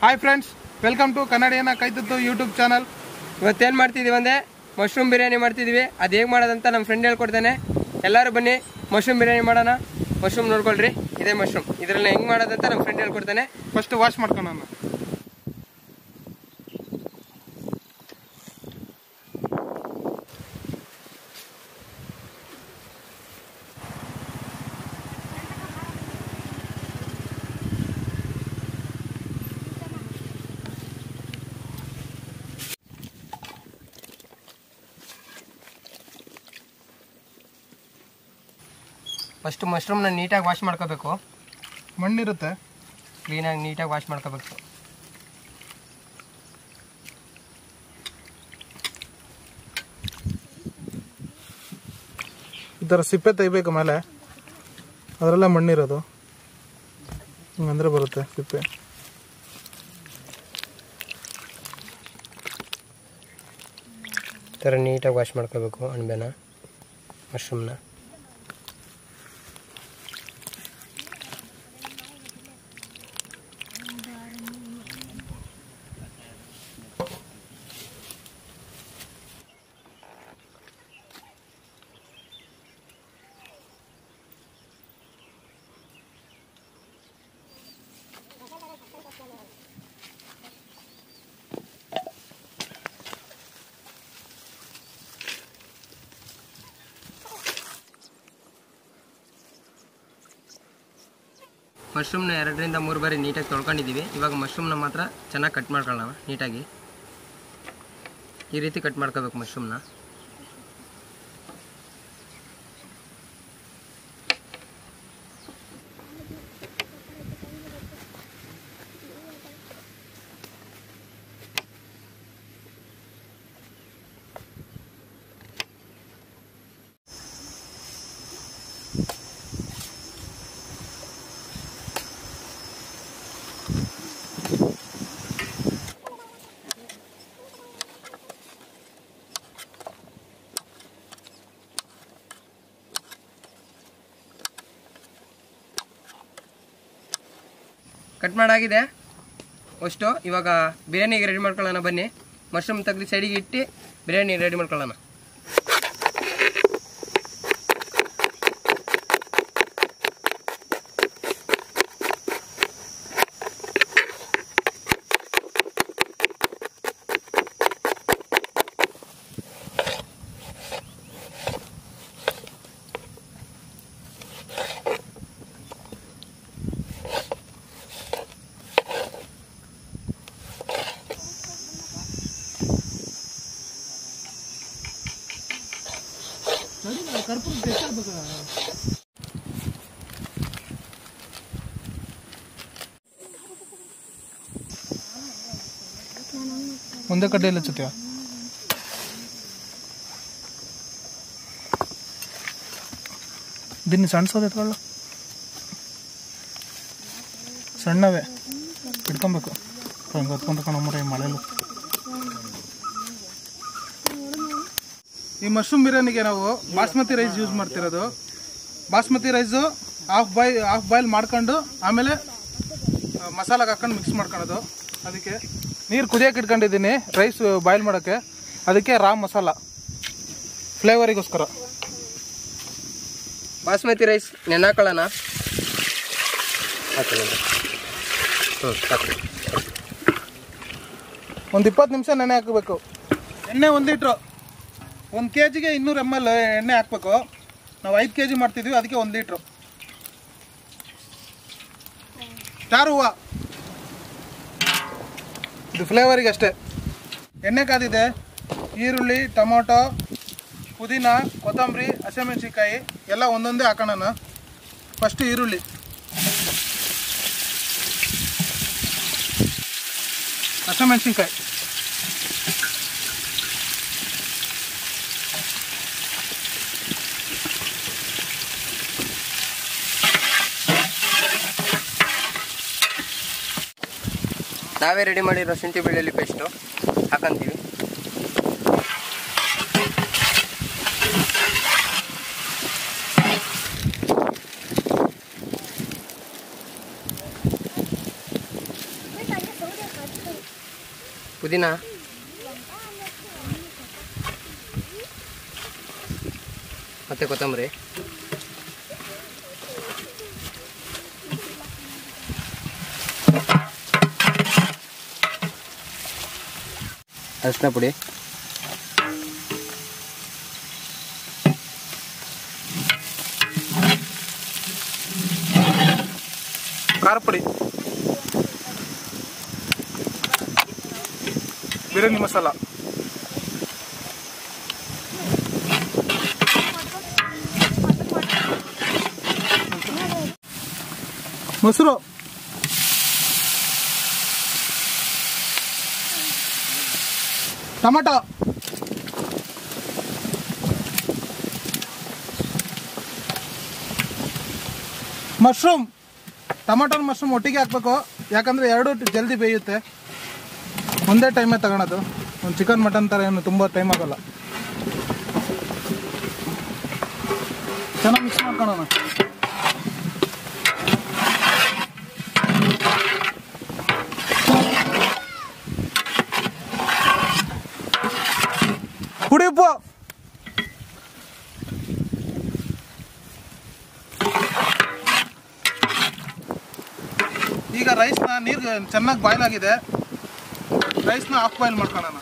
Hi friends welcome to ಕನ್ನಡಿಯನ ಕೈತತ್ತು YouTube channel ಇವತ್ತೇನು ಮಾಡ್ತಿದ್ದೀವಿ ಅಂದರೆ ಮಶ್ರೂಮ್ ಬಿರಿಯಾನಿ ಮಾಡ್ತಿದ್ದೀವಿ ಅದು ಹೇಗೆ ಮಾಡೋದಂತ ನಮ್ಮ ಫ್ರೆಂಡ್ ಹೇಳ್ಕೊಡ್ತಾನೆ ಎಲ್ಲರೂ ಬನ್ನಿ ಮಶ್ರೂಮ್ ಬಿರಿಯಾನಿ ಮಾಡೋಣ ಮಶ್ರೂಮ್ ನೋಡ್ಕೊಳ್ರಿ ಇದೇ ಮಶ್ರೂಮ್ ಇದರಲ್ಲಿ ಹೆಂಗೆ ಮಾಡೋದಂತ ನಮ್ಮ ಫ್ರೆಂಡ್ ಹೇಳ್ಕೊಡ್ತಾನೆ ಫಸ್ಟ್ ವಾಶ್ ಮಾಡ್ಕೊಳ್ಳೋಣ ಫಸ್ಟ್ ಮಶ್ರೂಮ್ನ ನೀಟಾಗಿ ವಾಶ್ ಮಾಡ್ಕೋಬೇಕು ಮಣ್ಣಿರುತ್ತೆ ಕ್ಲೀನಾಗಿ ನೀಟಾಗಿ ವಾಶ್ ಮಾಡ್ಕೋಬೇಕು ಈ ಥರ ಸಿಪ್ಪೆ ತೆಗಿಬೇಕು ಮೇಲೆ ಅದರೆಲ್ಲ ಮಣ್ಣಿರೋದು ಹಿಂಗಂದ್ರೆ ಬರುತ್ತೆ ಸಿಪ್ಪೆ ಈ ಥರ ನೀಟಾಗಿ ವಾಶ್ ಮಾಡ್ಕೋಬೇಕು ಅಣಬೆನ ಮಶ್ರೂಮ್ನ ಮಶ್ರೂಮ್ನ ಎರಡರಿಂದ ಮೂರು ಬಾರಿ ನೀಟಾಗಿ ತೊಳ್ಕೊಂಡಿದ್ದೀವಿ ಇವಾಗ ಮಶ್ರೂಮ್ನ ಮಾತ್ರ ಚೆನ್ನಾಗಿ ಕಟ್ ಮಾಡ್ಕೊಳ್ಳೋಣ ನೀಟಾಗಿ ಈ ರೀತಿ ಕಟ್ ಮಾಡ್ಕೋಬೇಕು ಮಶ್ರೂಮ್ನ ಕಟ್ ಮಾಡಾಗಿದೆ ಅಷ್ಟು ಇವಾಗ ಬಿರಿಯಾನಿಗೆ ರೆಡಿ ಮಾಡ್ಕೊಳ್ಳೋಣ ಬನ್ನಿ ಮಶ್ರೂಮ್ ತೆಗೆದು ಸೈಡಿಗೆ ಇಟ್ಟು ಬಿರಿಯಾನಿ ರೆಡಿ ಮಾಡ್ಕೊಳ್ಳೋಣ ಒಂದೇ ಕಡ್ಡೆಯಲ್ಲಿ ಹಚ್ಚುತ್ತೀಯ ದಿನ ಸಣ್ಣ ಎತ್ಕೊಳ್ಳ ಸಣ್ಣವೇ ಇಟ್ಕೊಬೇಕು ಹಿಂಗೆ ಹೊತ್ಕೊಂತ ಕಣಮ್ಮರ ಈ ಮಳೆಲು ಈ ಮಶ್ರೂಮ್ ಬಿರಿಯಾನಿಗೆ ನಾವು ಬಾಸ್ಮತಿ ರೈಸ್ ಯೂಸ್ ಮಾಡ್ತಿರೋದು basmati rice half boil half boil ಮಾಡ್ಕೊಂಡು ಆಮೇಲೆ ಆ, ಮಸಾಲಾಗೆ ಹಾಕೊಂಡು ಮಿಕ್ಸ್ ಮಾಡ್ಕೊಳೋದು ಅದಕ್ಕೆ ನೀರು ಕುದಿಯೋಕೆ ಇಟ್ಕೊಂಡಿದ್ದೀನಿ ರೈಸ್ ಬಾಯ್ಲ್ ಮಾಡೋಕ್ಕೆ ಅದಕ್ಕೆ ರಾ ಮಸಾಲ ಫ್ಲೇವರಿಗೋಸ್ಕರ ಬಾಸ್ಮತಿ ರೈಸ್ ನೆನಾಕೊಳ್ಳೋಣ ಹ್ಞೂ ಸಾಕು ಒಂದು ಇಪ್ಪತ್ತು ನಿಮಿಷ ನೆನೆ ಹಾಕಬೇಕು ಎಣ್ಣೆ ಒಂದು ಲೀಟ್ರು ಒಂದು ಕೆ ಜಿಗೆ ಇನ್ನೂರು ಎಮ್ ಎಲ್ ಎಣ್ಣೆ ಹಾಕಬೇಕು ನಾವು ಐದು ಕೆ ಜಿ ಮಾಡ್ತಿದ್ವಿ ಅದಕ್ಕೆ ಒಂದು ಲೀಟ್ರು ಸ್ಟಾರ್ ಹೂವು ಇದು ಫ್ಲೇವರಿಗೆ ಅಷ್ಟೇ ಎಣ್ಣೆ ಕಾದಿದೆ ಈರುಳ್ಳಿ ಟೊಮೊಟೊ ಪುದೀನ ಕೊತ್ತಂಬರಿ ಹಸಿಮೆಣಸಿನ್ಕಾಯಿ ಎಲ್ಲ ಒಂದೊಂದೇ ಹಾಕೋಣ ಫಸ್ಟು ಈರುಳ್ಳಿ ಹಸಿಮೆಣಸಿನ್ಕಾಯಿ ನಾವೇ ರೆಡಿ ಮಾಡಿರೋ ಶುಂಠಿ ಬೆಳ್ಳುಳ್ಳಿ ಪೇಸ್ಟು ಹಾಕಂತೀವಿ ಪುದೀನ ಮತ್ತೆ ಕೊತ್ತಂಬರಿ ಅರಿಶಿನ ಪುಡಿ ಖಾರ ಪುಡಿ ಬಿರಿಯಾನಿ ಮಸಾಲ ಮೊಸರು ಟೊಮಟೊ ಮಶ್ರೂಮ್ ಟೊಮಟೊ ಮಶ್ರೂಮ್ ಒಟ್ಟಿಗೆ ಹಾಕ್ಬೇಕು ಯಾಕಂದ್ರೆ ಎರಡು ಜಲ್ದಿ ಬೇಯುತ್ತೆ ಒಂದೇ ಟೈಮೇ ತಗೊಳೋದು ಒಂದು ಚಿಕನ್ ಮಟನ್ ಥರ ಏನು ತುಂಬ ಟೈಮ್ ಆಗೋಲ್ಲ ಚೆನ್ನಾಗಿ ಮಿಕ್ಸ್ ಮಾಡ್ಕೊಳ್ಳೋಣ ಪುಡಿ ಉಪ್ಪು ಈಗ ರೈಸ್ನ ನೀರು ಚೆನ್ನಾಗಿ ಬಾಯ್ಲ್ ಆಗಿದೆ ರೈಸ್ನ ಹಾಫ್ ಬಾಯ್ಲ್ ಮಾಡ್ಕೊಳ್ಳೋಣ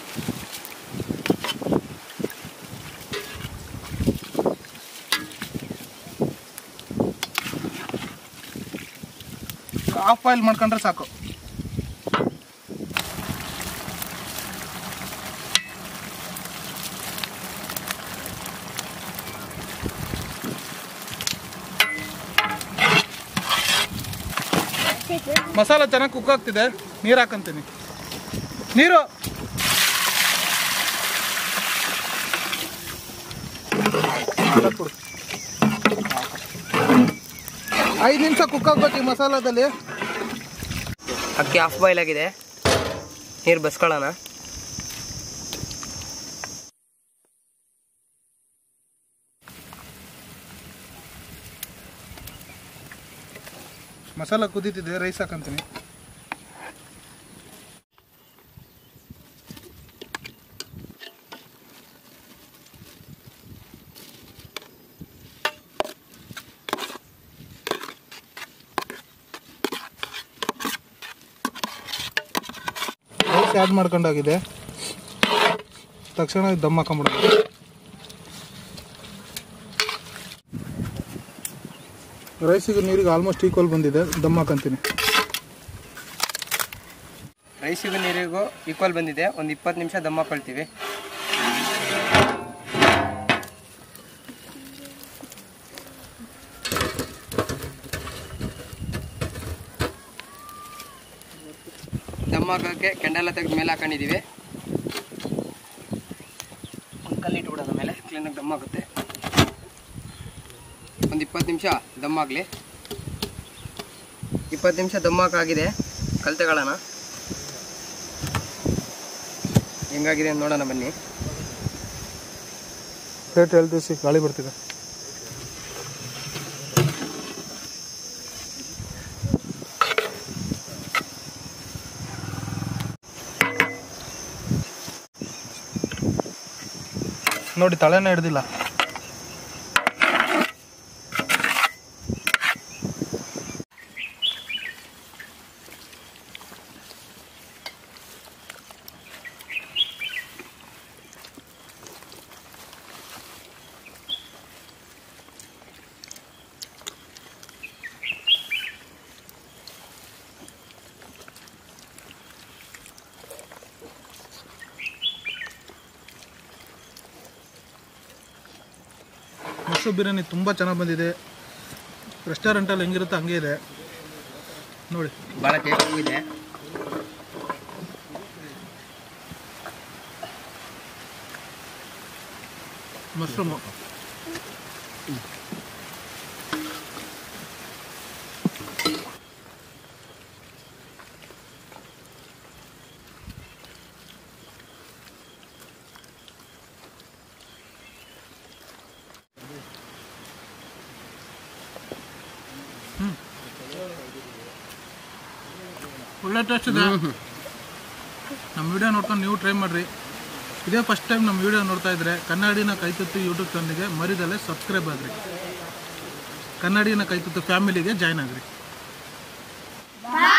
ಹಾಫ್ ಬಾಯ್ಲ್ ಮಾಡ್ಕೊಂಡ್ರೆ ಸಾಕು ಮಸಾಲ ಚೆನ್ನಾಗಿ ಕುಕ್ ಆಗ್ತಿದೆ ನೀರು ಹಾಕಂತೀನಿ ನೀರು ಹಾಕ್ಬಿಡು. ಐದು ನಿಮಿಷ ಕುಕ್ ಆಗ್ಬೇಕು ಈ ಮಸಾಲದಲ್ಲಿ ಅಕ್ಕಿ ಹಾಫ್ ಬಾಯ್ಲ್ ಆಗಿದೆ ನೀರು ಬಸ್ಕೊಳ್ಳೋಣ ಮಸಾಲ ಕುದೀತಿದೆ ರೈಸ್ ಹಾಕಂತೀನಿ ರೈಸ್ ಆ್ಯಡ್ ಮಾಡ್ಕೊಂಡಾಗಿದೆ ತಕ್ಷಣ ದಮ್ ಹಾಕೊಂಬಿಡೋದು ರೈಸಿಗೆ ನೀರಿಗೆ ಆಲ್ಮೋಸ್ಟ್ ಈಕ್ವಲ್ ಬಂದಿದೆ ದಮ್ ಹಾಕಂತೀನಿ ರೈಸಿಗೂ ನೀರಿಗೂ ಈಕ್ವಲ್ ಬಂದಿದೆ ಒಂದು ಇಪ್ಪತ್ತು ನಿಮಿಷ ದಮ್ ಹಾಕೊಳ್ತೀವಿ ದಮ್ ಹಾಕೋಕ್ಕೆ ಕೆಂಡೆಲ್ಲ ತೆಗೆದು ಮೇಲೆ ಹಾಕೊಂಡಿದ್ದೀವಿ ಒಂದು ಕಲ್ಲು ಇಟ್ಬಿಡೋದ ಮೇಲೆ ಕ್ಲೀನಾಗಿ ದಮ್ ಆಗುತ್ತೆ ಒಂದು ಇಪ್ಪತ್ತು ನಿಮಿಷ ದಮ್ ಆಗಲಿ ಇಪ್ಪತ್ತು ನಿಮಿಷ ದಮ್ ಹಾಕಾಗಿದೆ ಕಲ್ ತಗೊಳ್ಳೋಣ ಹೆಂಗಾಗಿದೆ ಅಂತ ನೋಡೋಣ ಬನ್ನಿ ಪ್ಲೇಟ್ ಹೇಳ್ತೀಸಿ ಗಾಳಿ ಬರ್ತಿದೆ ನೋಡಿ ತಳೆನೇ ಹಿಡ್ದಿಲ್ಲ ಮಶ್ರೂಮ್ ಬಿರಿಯಾನಿ ತುಂಬ ಚೆನ್ನಾಗಿ ಬಂದಿದೆ ರೆಸ್ಟೋರೆಂಟಲ್ಲಿ ಹೆಂಗಿರುತ್ತೆ ಹಂಗೆ ಇದೆ ನೋಡಿ ಭಾಳ ಟೇಸ್ಟಿ ಇದೆ ಮಶ್ರೂಮು ಒಳ್ಳೆ ಟೇಸ್ಟ್ ಇದೆ ನಮ್ಮ ವಿಡಿಯೋ ನೋಡ್ಕೊಂಡು ನೀವು ಟ್ರೈ ಮಾಡಿರಿ ಇದೇ ಫಸ್ಟ್ ಟೈಮ್ ನಮ್ಮ ವಿಡಿಯೋ ನೋಡ್ತಾ ಇದ್ರೆ ಕನ್ನಡಿನ ಕೈತುತ್ತು ಯೂಟ್ಯೂಬ್ ಚಾನಲ್ಗೆ ಮರಿದಲ್ಲೇ ಸಬ್ಸ್ಕ್ರೈಬ್ ಆಗ್ರಿ ಕನ್ನಡಿನ ಕೈತುತ್ತು ಫ್ಯಾಮಿಲಿಗೆ ಜಾಯ್ನ್ ಆಗ್ರಿ Bye.